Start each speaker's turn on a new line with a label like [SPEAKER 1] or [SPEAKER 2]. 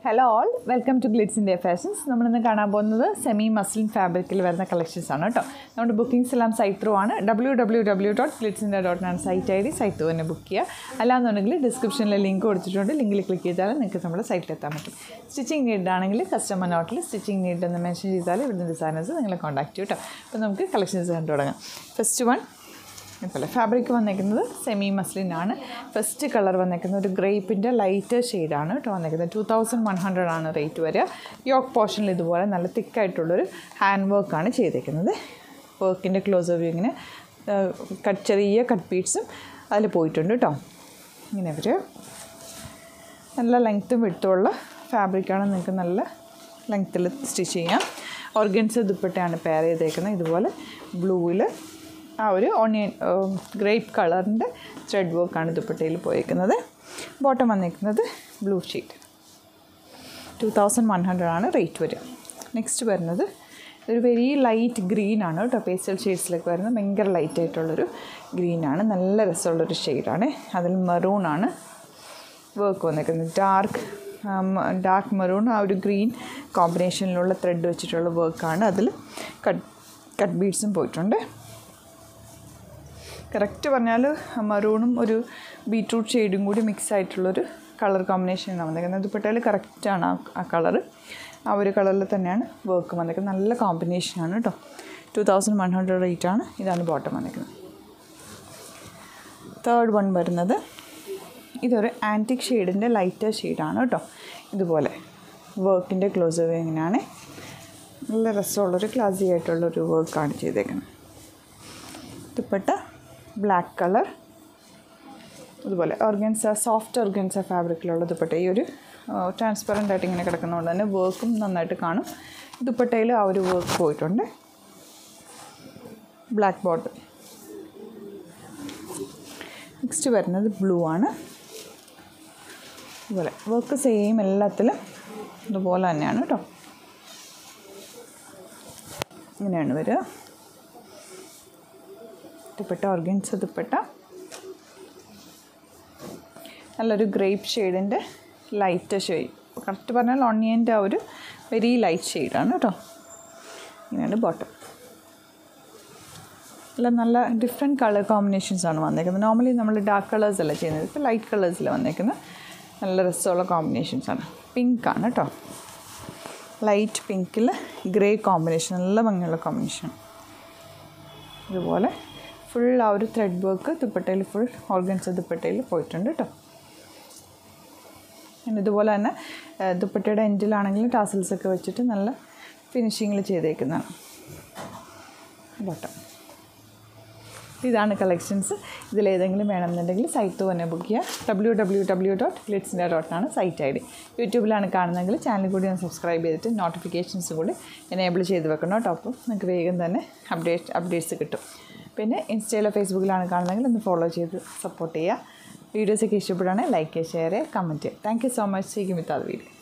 [SPEAKER 1] hello all welcome to Glitz India fashions നമ്മളിന്ന് കാണാൻ പോകുന്നത് സെമി മസ്ലിൻ ഫാബ്രിക്കിൽ വരുന്ന കളക്ഷൻസ് ആണ് കേട്ടോ നമ്മുടെ ബുക്കിംഗ്സ് എല്ലാം സൈറ്റ് ത്രൂ ആണ് W W W dot Glitz India dot ആണ് സൈറ്റ് ഐ ഡി സൈറ്റ് ത്രൂ തന്നെ ബുക്ക് ചെയ്യുക അല്ലാന്നുണ്ടെങ്കിൽ ഡിസ്ക്രിപ്ഷനിൽ ലിങ്ക് കൊടുത്തിട്ടുണ്ട് ലിങ്കിൽ ക്ലിക്ക് ചെയ്താൽ നിങ്ങൾക്ക് നമ്മുടെ സൈറ്റിൽ എത്താൻ പറ്റും സ്റ്റിച്ചിങ് നീഡ് ആണെങ്കിൽ കസ്റ്റമർ നോട്ടിൽ സ്റ്റിച്ചിങ് നീഡ് എന്ന് മെൻഷൻ ചെയ്താൽ ഇവിടുന്ന് ഡിസൈനേഴ്സ് നിങ്ങളെ കോൺടാക്ട് ചെയ്യും കേട്ടോ അപ്പോൾ നമുക്ക് കളക്ഷൻസ് കണ്ടു തുടങ്ങാം ഫസ്റ്റ് വൺ ഇതുപോലെ ഫാബ്രിക് വന്നേക്കുന്നത് സെമി മസ്ലിൻ ആണ് ഫസ്റ്റ് കളർ വന്നേക്കുന്നത് ഒരു ഗ്രേപ്പിൻ്റെ ലൈറ്റ് ഷെയ്ഡാണ് കേട്ടോ വന്നേക്കുന്നത് ടു തൗസൻഡ് വൺ ഹൺഡ്രഡ് ആണ് റേറ്റ് വരിക യോക്ക് പോർഷനിൽ ഇതുപോലെ നല്ല തിക്കായിട്ടുള്ളൊരു ഹാൻഡ് വർക്കാണ് ചെയ്തേക്കുന്നത് വർക്കിൻ്റെ ക്ലോസ് വ്യൂ ഇങ്ങനെ കട്ട് ചെറിയ കട്ട് പീറ്റ്സും അതിൽ പോയിട്ടുണ്ട് കേട്ടോ ഇങ്ങനെ ഒരു നല്ല ലെങ്ത്തും വിട്ടുള്ള ഫാബ്രിക്കാണ് നിങ്ങൾക്ക് നല്ല ലെങ്ത്തിൽ സ്റ്റിച്ച് ചെയ്യാം ഓർഗൻസ് ദുപ്പട്ടയാണ് പെയർ ചെയ്തേക്കുന്നത് ഇതുപോലെ ബ്ലൂവിൽ ആ ഒരു ഓണിയൻ ഗ്രേപ്പ് കളറിൻ്റെ ത്രെഡ് വർക്കാണ് ദുപ്പട്ടയിൽ പോയേക്കുന്നത് ബോട്ടം വന്നിരിക്കുന്നത് blue sheet two thousand one hundred ആണ് റേറ്റ് വരിക നെക്സ്റ്റ് വരുന്നത് ഒരു വെരി ലൈറ്റ് ഗ്രീൻ ആണ് കേട്ടോ പേസ്റ്റൽ ഷെയ്ഡ്സിലേക്ക് വരുന്നത് ഭയങ്കര ലൈറ്റ് ആയിട്ടുള്ളൊരു ഗ്രീനാണ് നല്ല രസമുള്ളൊരു ഷെയ്ഡാണ് അതിൽ മെറൂൺ ആണ് വർക്ക് വന്നിരിക്കുന്നത് ഡാർക്ക് ഡാർക്ക് മെറൂൺ ആ ഒരു ഗ്രീൻ കോമ്പിനേഷനിലുള്ള ത്രെഡ് വെച്ചിട്ടുള്ള വർക്കാണ് അതിൽ കട്ട് കട്ട് ബീഡ്സും പോയിട്ടുണ്ട് കറക്റ്റ് പറഞ്ഞാൽ മറൂണും ഒരു ബീട്രൂട്ട് ഷെയ്ഡും കൂടി മിക്സ് ആയിട്ടുള്ളൊരു കളർ കോമ്പിനേഷനാണ് വന്നിരിക്കുന്നത് ദുപ്പട്ടയിൽ കറക്റ്റാണ് ആ ആ കളറ് ആ ഒരു കളറിൽ തന്നെയാണ് വർക്ക് വന്നിരിക്കുന്നത് നല്ല കോമ്പിനേഷനാണ് കേട്ടോ two thousand one hundred rate ആണ് ഇതാണ് ബോട്ടം വന്നിരിക്കുന്നത് തേർഡ് വൺ വരുന്നത് ഇതൊരു ആൻറ്റിക് ഷെയ്ഡിൻ്റെ ലൈറ്റർ ഷെയ്ഡാണ് കേട്ടോ ഇതുപോലെ വർക്കിൻ്റെ ക്ലോസ് ഇങ്ങനെയാണ് നല്ല രസമുള്ളൊരു ക്ലാസി ആയിട്ടുള്ളൊരു വർക്കാണ് ചെയ്തേക്കുന്നത് ദുപ്പട്ട ബ്ലാക്ക് കളർ അതുപോലെ ഓർഗൻസ സോഫ്റ്റ് ഓർഗൻസ ഫാബ്രിക്കിലുള്ള ദുപ്പട്ട ഈ ഒരു ട്രാൻസ്പെറൻ്റ് ആയിട്ട് ഇങ്ങനെ കിടക്കുന്നതുകൊണ്ട് തന്നെ വർക്കും നന്നായിട്ട് കാണും ദുപ്പട്ടയിൽ ആ ഒരു വർക്ക് പോയിട്ടുണ്ട് ബ്ലാക്ക് ബോർഡർ നെക്സ്റ്റ് വരുന്നത് ബ്ലൂ ആണ് അതുപോലെ വർക്ക് സെയിം എല്ലാത്തിലും ഇതുപോലെ തന്നെയാണ് കേട്ടോ ഇങ്ങനെയാണ് വരിക ദുപ്പട്ട ഓർഗൻസ് ദുപ്പട്ട നല്ലൊരു ഗ്രേപ്പ് ഷെയ്ഡിൻ്റെ ലൈറ്റ് ഷെയ്ഡ് കറക്റ്റ് പറഞ്ഞാൽ ഓണിയൻ്റെ ആ ഒരു വെരി ലൈറ്റ് ഷെയ്ഡാണ് കേട്ടോ ഇങ്ങനെയാണ് ബോട്ടം എല്ലാം നല്ല ഡിഫറെൻറ്റ് കളർ കോമ്പിനേഷൻസ് ആണ് വന്നേക്കുന്നത് നോർമലി നമ്മൾ ഡാർക്ക് കളേഴ്സ് അല്ല ചെയ്യുന്നത് ഇപ്പോൾ ലൈറ്റ് കളേഴ്സിൽ വന്നേക്കുന്നത് നല്ല രസമുള്ള കോമ്പിനേഷൻസ് ആണ് പിങ്ക് ആണ് കേട്ടോ ലൈറ്റ് പിങ്കിൽ ഗ്രേ കോമ്പിനേഷൻ നല്ല ഭംഗിയുള്ള കോമ്പിനേഷൻ ഇതുപോലെ ഫുൾ ആ ഒരു ത്രെഡ് വർക്ക് ദുപ്പട്ടയിൽ ഫുൾ ഓർഗൻസ് ദുപ്പട്ടയിൽ പോയിട്ടുണ്ട് കേട്ടോ പിന്നെ ഇതുപോലെ തന്നെ ദുപ്പട്ടയുടെ എൻഡിലാണെങ്കിലും ടാസൽസ് ഒക്കെ വെച്ചിട്ട് നല്ല ഫിനിഷിങ്ങിൽ ചെയ്തേക്കുന്നതാണ് ബോട്ടം ഇതാണ് കളക്ഷൻസ് ഇതിലേതെങ്കിലും വേണമെന്നുണ്ടെങ്കിൽ സൈറ്റ് തന്നെ ബുക്ക് ചെയ്യുക ഡബ്ല്യൂ ഡബ്ല്യൂ ഡബ്ല്യൂ ഡോട്ട് ഗ്ലിറ്റ്സിൻ്റെ ഡോട്ടാണ് സൈറ്റ് ഐ ഡി യൂട്യൂബിലാണ് കാണുന്നതെങ്കിൽ ചാനൽ കൂടി ഒന്ന് സബ്സ്ക്രൈബ് ചെയ്തിട്ട് നോട്ടിഫിക്കേഷൻസ് കൂടി എനേബിൾ ചെയ്ത് വെക്കണം കേട്ടോ അപ്പം നിങ്ങൾക്ക് വേഗം തന്നെ അപ്ഡേറ്റ് അപ്ഡേറ്റ്സ് കിട്ടും പിന്നെ ഇൻസ്റ്റയിലോ ഫേസ്ബുക്കിലാണ് കാണുന്നതെങ്കിൽ ഒന്ന് ഫോളോ ചെയ്ത് സപ്പോർട്ട് ചെയ്യുക വീഡിയോസൊക്കെ ഇഷ്ടപ്പെടുകയാണെങ്കിൽ ലൈക്ക് ചെയ്യുക ഷെയർ ചെയ്യുക കമൻറ്റ് ചെയ്യുക താങ്ക് യു സോ മച്ച് സീക്കും വിത്ത് അത് വീഡിയോ